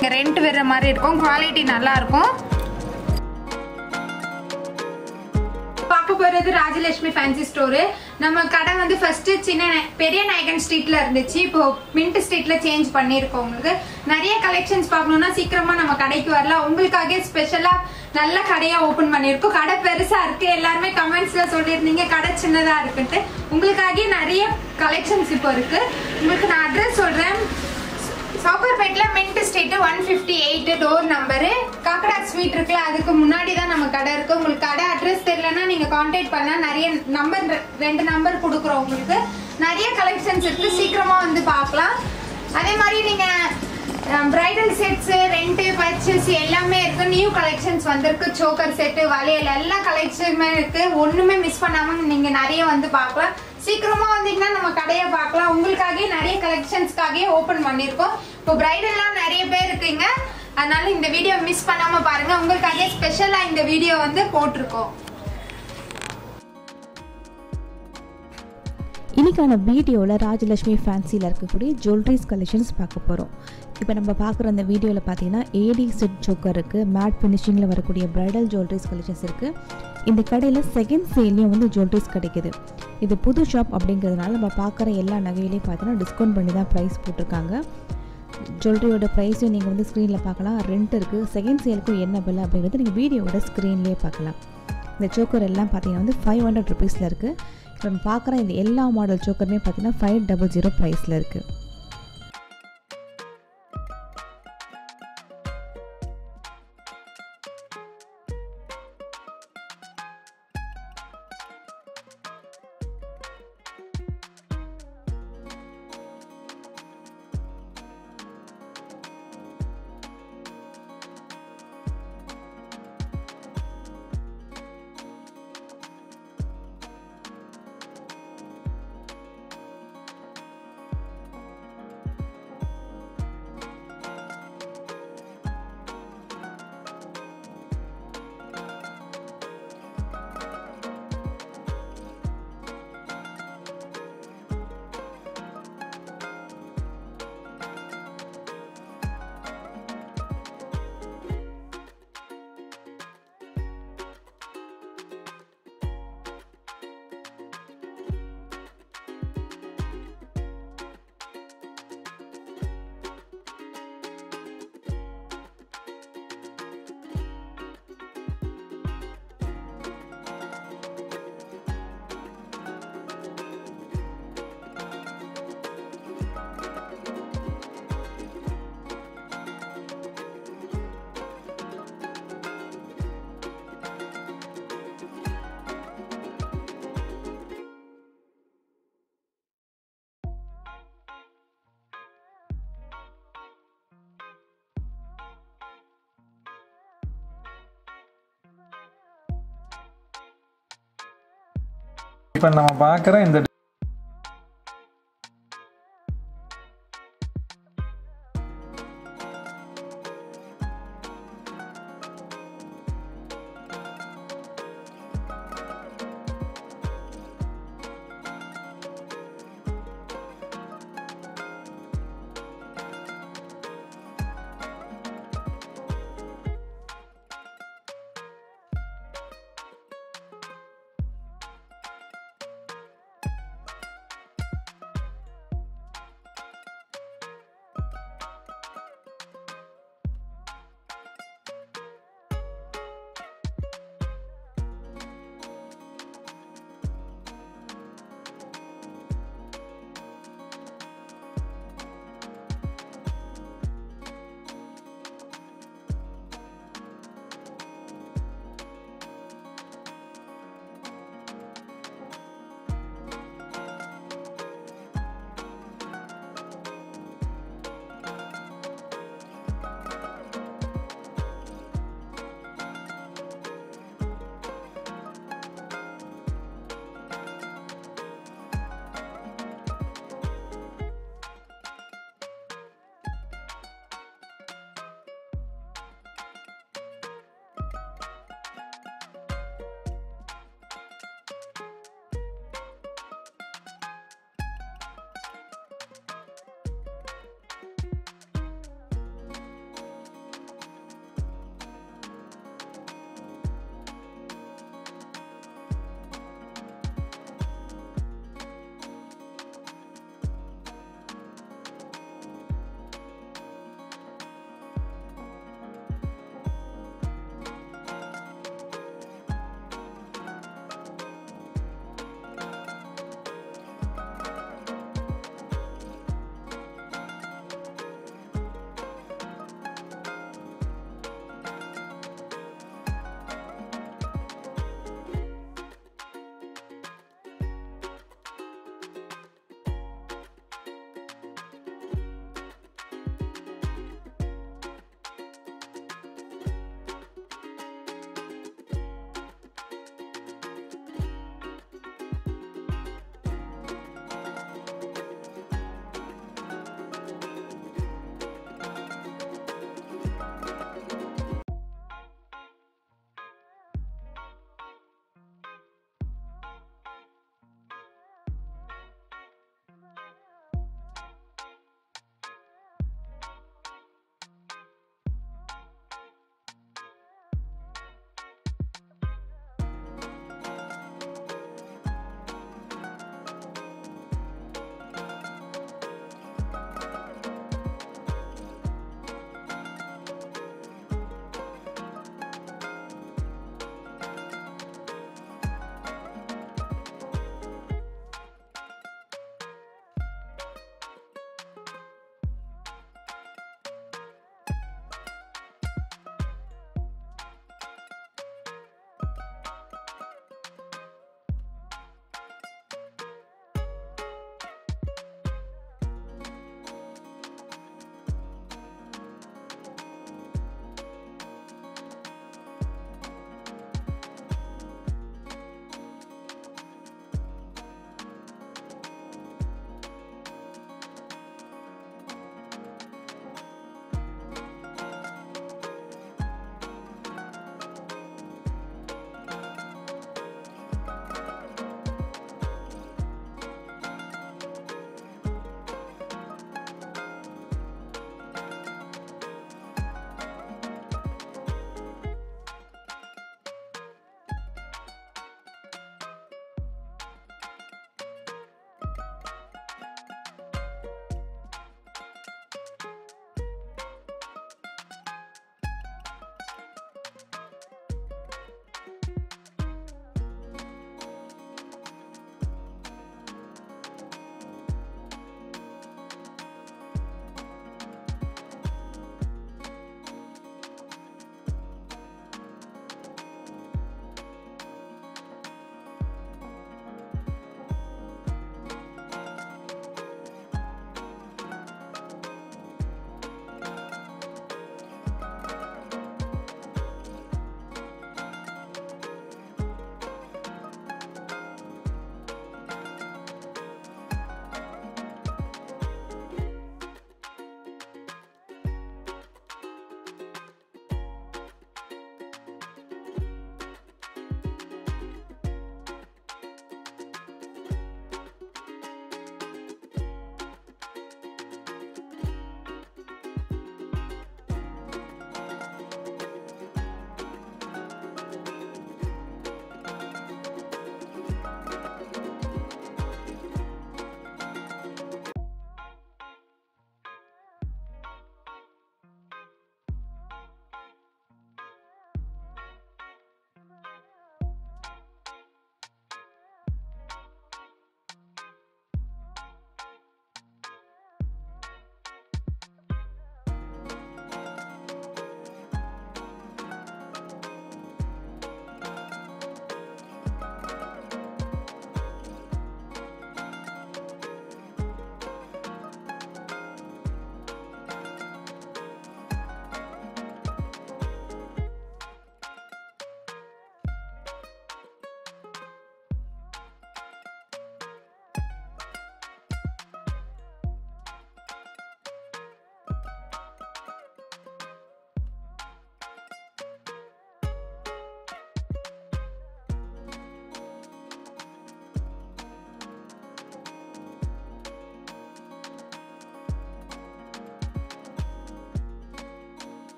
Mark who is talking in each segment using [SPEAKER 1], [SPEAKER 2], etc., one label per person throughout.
[SPEAKER 1] rent வர்ற மாதிரி இருக்கும் குவாலிட்டி நல்லா இருக்கும் பார்க்க போறது ராஜலட்சுமி ஃபேன்சி ஸ்டோரு நம்ம கடை வந்து ஃபர்ஸ்ட் சின்ன நா- பெரிய நாயகன் ஸ்ட்ரீட்ல இருந்துச்சு இப்போ மின்ட் ஸ்ட்ரீட்ல சேஞ்ச் பண்ணிருக்கோம் உங்களுக்கு நிறைய கலெக்ஷன்ஸ் பார்க்கணும்னா சீக்கிரமா நம்ம கடைக்கு வரலாம் உங்களுக்காக ஸ்பெஷலா நல்ல கடையா ஓபன் பண்ணிருக்கோம் கடை பெருசா இருக்கு எல்லாருமே கமெண்ட்ஸ்ல சொல்லியிருந்தீங்க கடை சின்னதா இருக்குன்ட்டு உங்களுக்காக நிறைய கலெக்ஷன்ஸ் இப்போ இருக்கு உங்களுக்கு நான் அட்ரஸ் சொல்றேன் சவுகர்பேட்ல mint street one fifty eight door number Kakada sweet இருக்குல்ல அதுக்கு முன்னாடி தான் நம்ம கடை இருக்கு உங்களுக்கு கடை அட்ரஸ் தெரியலன்னா நீங்க காண்டாக்ட் பண்ணா நிறைய நம்பர் ரெண்டு நம்பர் கொடுக்குறோம் உங்களுக்கு நிறைய கலெக்ஷன்ஸ் இருக்கு சீக்கிரமா வந்து பார்க்கலாம் அதே மாதிரி நீங்க பிரைடல் செட்ஸ் ரெண்ட் பர்ச்சேஸ் எல்லாமே இருக்கு நியூ கலெக்ஷன்ஸ் வந்திருக்கு சோக்கர் செட்டு வளையல் எல்லா கலெக்ஷனுமே இருக்கு ஒண்ணுமே மிஸ் பண்ணாம நீங்க நிறைய வந்து பார்க்கலாம் சீக்கிரமா வந்தீங்கன்னா நம்ம கடையை பார்க்கலாம் உங்களுக்காகவே நிறைய கலெக்ஷன்ஸ்க்காகவே ஓபன் பண்ணிருக்கோம் இப்போ பிரைடல்லாம் நிறைய பேர் இருக்கீங்க அதனால இந்த வீடியோ மிஸ் பண்ணாம பாருங்க உங்களுக்காகவே ஸ்பெஷலா இந்த வீடியோ வந்து போட்டிருக்கோம்
[SPEAKER 2] இன்னைக்கான வீடியோவில் ராஜலட்சுமி ஃபேன்சியில் இருக்கக்கூடிய ஜுவல்லரிஸ் கலெக்ஷன்ஸ் பார்க்க போகிறோம் இப்போ நம்ம பார்க்குற அந்த வீடியோவில் பார்த்தீங்கன்னா ஏடி செட் சோக்கர் இருக்குது மேட் ஃபினிஷிங்கில் வரக்கூடிய பிரைடல் ஜுவல்லரிஸ் கலெக்ஷன்ஸ் இருக்குது இந்த கடையில் செகண்ட் சேல்லையும் வந்து ஜுவல்லரிஸ் கிடைக்குது இது புது ஷாப் அப்படிங்கிறதுனால நம்ம பார்க்குற எல்லா நகையிலையும் பார்த்தீங்கன்னா டிஸ்கவுண்ட் பண்ணி தான் ப்ரைஸ் போட்டிருக்காங்க ஜுவல்லரியோட ப்ரைஸையும் நீங்கள் வந்து ஸ்க்ரீனில் பார்க்கலாம் ரெண்ட் இருக்குது செகண்ட் சேலுக்கும் என்ன பில் அப்படிங்கிறது நீங்கள் வீடியோவோட ஸ்க்ரீன்லேயே பார்க்கலாம் இந்த சோக்கர் எல்லாம் பார்த்தீங்கன்னா வந்து ஃபைவ் ஹண்ட்ரட் ருபீஸில் இருக்குது இப்போ நம்ம பார்க்குற இந்த எல்லா மாடல் சோக்கருமே பார்த்தீங்கன்னா ஃபைவ் டபுள் ஜீரோ ப்ரைஸில் இருக்குது
[SPEAKER 3] இப்போ நம்ம பார்க்குற இந்த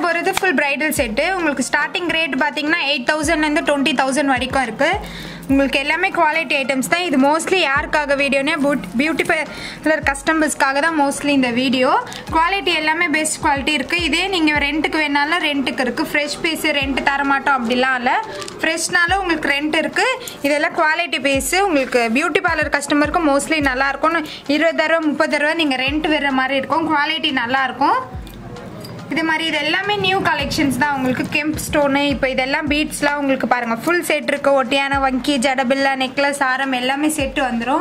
[SPEAKER 1] போகிறது ஃபுல் பிரைடல் செட்டு உங்களுக்கு ஸ்டார்டிங் ரேட் பார்த்தீங்கன்னா எயிட் தௌசண்ட்லேருந்து டுவெண்ட்டி தௌசண்ட் வரைக்கும் இருக்குது உங்களுக்கு எல்லாமே குவாலிட்டி ஐட்டம்ஸ் தான் இது மோஸ்ட்லி யாருக்காக வீடியோனே பியூட்டி பார்லர் கஸ்டமர்ஸ்க்காக தான் மோஸ்ட்லி இந்த வீடியோ குவாலிட்டி எல்லாமே பெஸ்ட் குவாலிட்டி இருக்குது இதே நீங்கள் ரெண்ட்டுக்கு வேணாலும் ரெண்ட்டுக்கு இருக்குது ஃப்ரெஷ் பீஸு ரெண்ட் தர மாட்டோம் அப்படிலாம் இல்லை ஃப்ரெஷ்னாலும் உங்களுக்கு ரெண்ட் இருக்குது இதெல்லாம் குவாலிட்டி பேஸு உங்களுக்கு பியூட்டி பார்லர் கஸ்டமருக்கு மோஸ்ட்லி நல்லாயிருக்கும் இருபது தடவை முப்பது தடவை நீங்கள் ரெண்ட் வர்ற மாதிரி இருக்கும் குவாலிட்டி நல்லாயிருக்கும் இது மாதிரி இது எல்லாமே நியூ கலெக்ஷன்ஸ் தான் உங்களுக்கு கெம்ப் ஸ்டோனு இப்போ இதெல்லாம் பீட்ஸ்லாம் உங்களுக்கு பாருங்கள் ஃபுல் செட் இருக்கு ஒட்டியான வங்கி ஜடபில்லா நெக்லஸ் ஆரம் எல்லாமே செட்டு வந்துடும்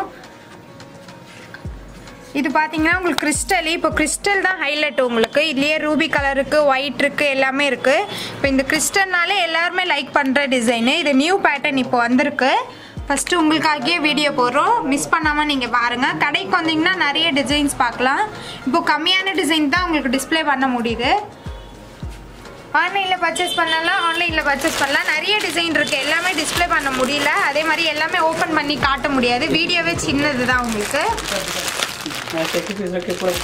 [SPEAKER 1] இது பார்த்தீங்கன்னா உங்களுக்கு கிறிஸ்டல் இப்போ கிறிஸ்டல் தான் ஹைலைட் உங்களுக்கு இதுலேயே ரூபி கலர் இருக்கு ஒயிட் இருக்கு எல்லாமே இருக்கு இப்போ இந்த கிறிஸ்டல்னாலே எல்லாருமே லைக் பண்ணுற டிசைனு இது நியூ பேட்டர்ன் இப்போ வந்திருக்கு ஃபஸ்ட்டு உங்களுக்காகவே வீடியோ போடுறோம் மிஸ் பண்ணாமல் நீங்கள் பாருங்கள் கடைக்கு வந்தீங்கன்னா நிறைய டிசைன்ஸ் பார்க்கலாம் இப்போ கம்மியான டிசைன் தான் உங்களுக்கு டிஸ்ப்ளே பண்ண முடியுது ஆன்லைனில் பர்ச்சேஸ் பண்ணலாம் ஆன்லைனில் பர்ச்சேஸ் பண்ணலாம் நிறைய டிசைன் இருக்குது எல்லாமே டிஸ்ப்ளே பண்ண முடியல அதே மாதிரி எல்லாமே ஓப்பன் பண்ணி காட்ட முடியாது வீடியோவே சின்னது தான் உங்களுக்கு
[SPEAKER 4] ऐसे एक पीस रख के पूरा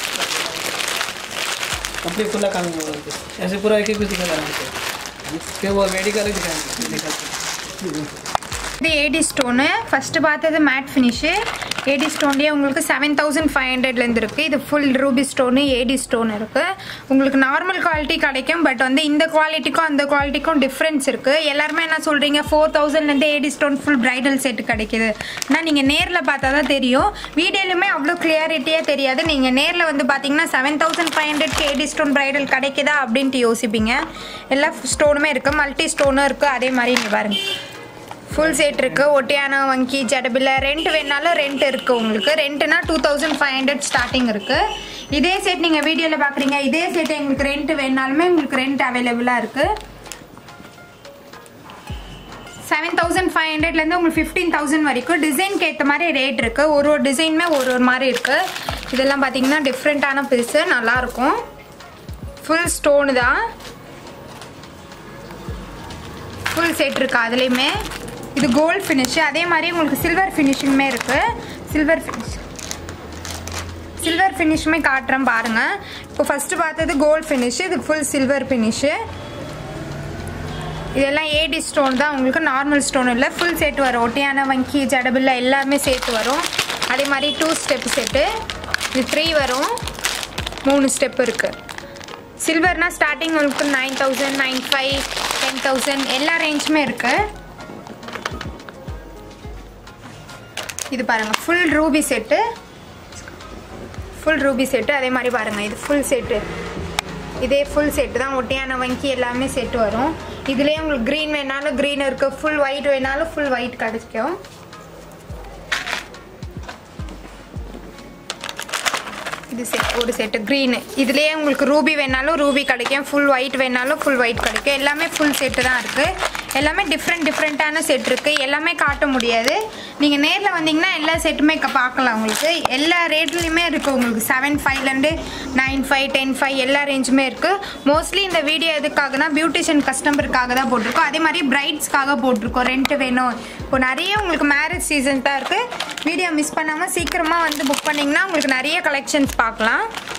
[SPEAKER 4] कंप्लीट खुला काम होगा ऐसे पूरा एक एक पीस दिखा रहा है वो मेडिकल दिखाएंगे मेडिकल
[SPEAKER 1] இது ஏடி ஸ்டோனு ஃபஸ்ட்டு பார்த்தது மேட் ஃபினிஷு ஏடி ஸ்டோன்லேயே உங்களுக்கு செவன் தௌசண்ட் ஃபைவ் ஹண்ட்ரட்லேருந்து இருக்குது இது full ruby stone AD stone இருக்குது உங்களுக்கு நார்மல் குவாலிட்டி கிடைக்கும் பட் வந்து இந்த குவாலிட்டிக்கும் அந்த குவாலிட்டிக்கும் டிஃப்ரென்ஸ் இருக்குது எல்லாருமே என்ன சொல்கிறீங்க ஃபோர் தௌசண்ட்லேருந்து AD stone full bridal set கிடைக்குது ஆனால் நீங்கள் நேரில் பார்த்தா தான் தெரியும் வீடியோலையுமே அவ்வளோ கிளியாரிட்டியாக தெரியாது நீங்கள் நேரில் வந்து பார்த்தீங்கன்னா செவன் தௌசண்ட் ஃபைவ் ஹண்ட்ரட்க்கு ஏடி ஸ்டோன் பிரைடல் கிடைக்குதா அப்படின்ட்டு யோசிப்பீங்க எல்லா ஸ்டோனுமே இருக்குது மல்டி ஸ்டோனும் இருக்குது அதே மாதிரி இங்கே பாருங்க ஃபுல் செட் இருக்கு ஒட்டியானா வங்கி ஜடபில்ல ரெண்ட் வேணாலும் ரெண்ட் இருக்கு உங்களுக்கு ரெண்ட்னா two thousand five hundred starting இருக்கு இதே செட் நீங்க வீடியோல பாக்குறீங்க இதே செட் எங்களுக்கு ரெண்ட் வேணாலுமே உங்களுக்கு ரெண்ட் அவைலபிளா இருக்கு செவன் தௌசண்ட் ஃபைவ் ஹண்ட்ரட்லேருந்து உங்களுக்கு ஃபிஃப்டீன் தௌசண்ட் வரைக்கும் டிசைனுக்கு ஏற்ற மாதிரி ரேட் இருக்கு ஒரு ஒரு டிசைனுமே ஒரு ஒரு மாதிரி இருக்கு இதெல்லாம் பார்த்தீங்கன்னா டிஃப்ரெண்ட்டான பீஸு நல்லாயிருக்கும் ஃபுல் ஸ்டோனு தான் ஃபுல் செட் இருக்கு அதுலேயுமே இது கோல்ட் ஃபினிஷ் அதே மாதிரி உங்களுக்கு சில்வர் ஃபினிஷிங்குமே இருக்கு சில்வர் ஃபினிஷ் சில்வர் ஃபினிஷுமே காட்டுறேன் பாருங்க இப்போ ஃபர்ஸ்ட் பார்த்தது கோல்ட் ஃபினிஷ் இது ஃபுல் சில்வர் ஃபினிஷு இதெல்லாம் ஏடி ஸ்டோன் தான் உங்களுக்கு நார்மல் ஸ்டோன் இல்லை ஃபுல் செட் வரும் ஒட்டியான வங்கி ஜடபில்லா எல்லாமே சேர்த்து வரும் அதே மாதிரி டூ ஸ்டெப் செட்டு இது த்ரீ வரும் மூணு ஸ்டெப் இருக்குது சில்வர்னா ஸ்டார்டிங் உங்களுக்கு nine thousand nine five ten thousand எல்லா ரேஞ்சுமே இருக்கு இது பாருங்க full ruby set full ruby set அதே மாதிரி பாருங்க இது ஃபுல் செட்டு இதே ஃபுல் செட்டு தான் ஒட்டியான வங்கி எல்லாமே செட்டு வரும் இதுலேயே உங்களுக்கு க்ரீன் வேணாலும் க்ரீன் இருக்கு ஃபுல் ஒயிட் வேணாலும் ஃபுல் ஒயிட் கிடைக்கும் இது செட் ஒரு செட்டு க்ரீனு இதுலேயே உங்களுக்கு ரூபி வேணாலும் ரூபி கிடைக்கும் ஃபுல் ஒயிட் வேணாலும் ஃபுல் ஒயிட் கிடைக்கும் எல்லாமே ஃபுல் செட்டு தான் இருக்குது எல்லாமே டிஃப்ரெண்ட் டிஃப்ரெண்ட்டான செட் இருக்குது எல்லாமே காட்ட முடியாது நீங்கள் நேரில் வந்தீங்கன்னா எல்லா செட்டுமே க- பார்க்கலாம் உங்களுக்கு எல்லா ரேட்லேயுமே இருக்குது உங்களுக்கு செவன் ஃபைவ்லேருந்து நைன் ஃபைவ் டென் ஃபைவ் எல்லா ரேஞ்சுமே இருக்குது மோஸ்ட்லி இந்த வீடியோ எதுக்காகனா பியூட்டிஷியன் கஸ்டமருக்காக தான் போட்டிருக்கோம் அதே மாதிரி பிரைட்ஸ்க்காக போட்டிருக்கோம் ரெண்ட் வேணும் இப்போ நிறைய உங்களுக்கு மேரேஜ் சீசன் தான் இருக்குது வீடியோ மிஸ் பண்ணாமல் சீக்கிரமாக வந்து புக் பண்ணிங்கன்னா உங்களுக்கு நிறைய கலெக்ஷன்ஸ் பார்க்கலாம்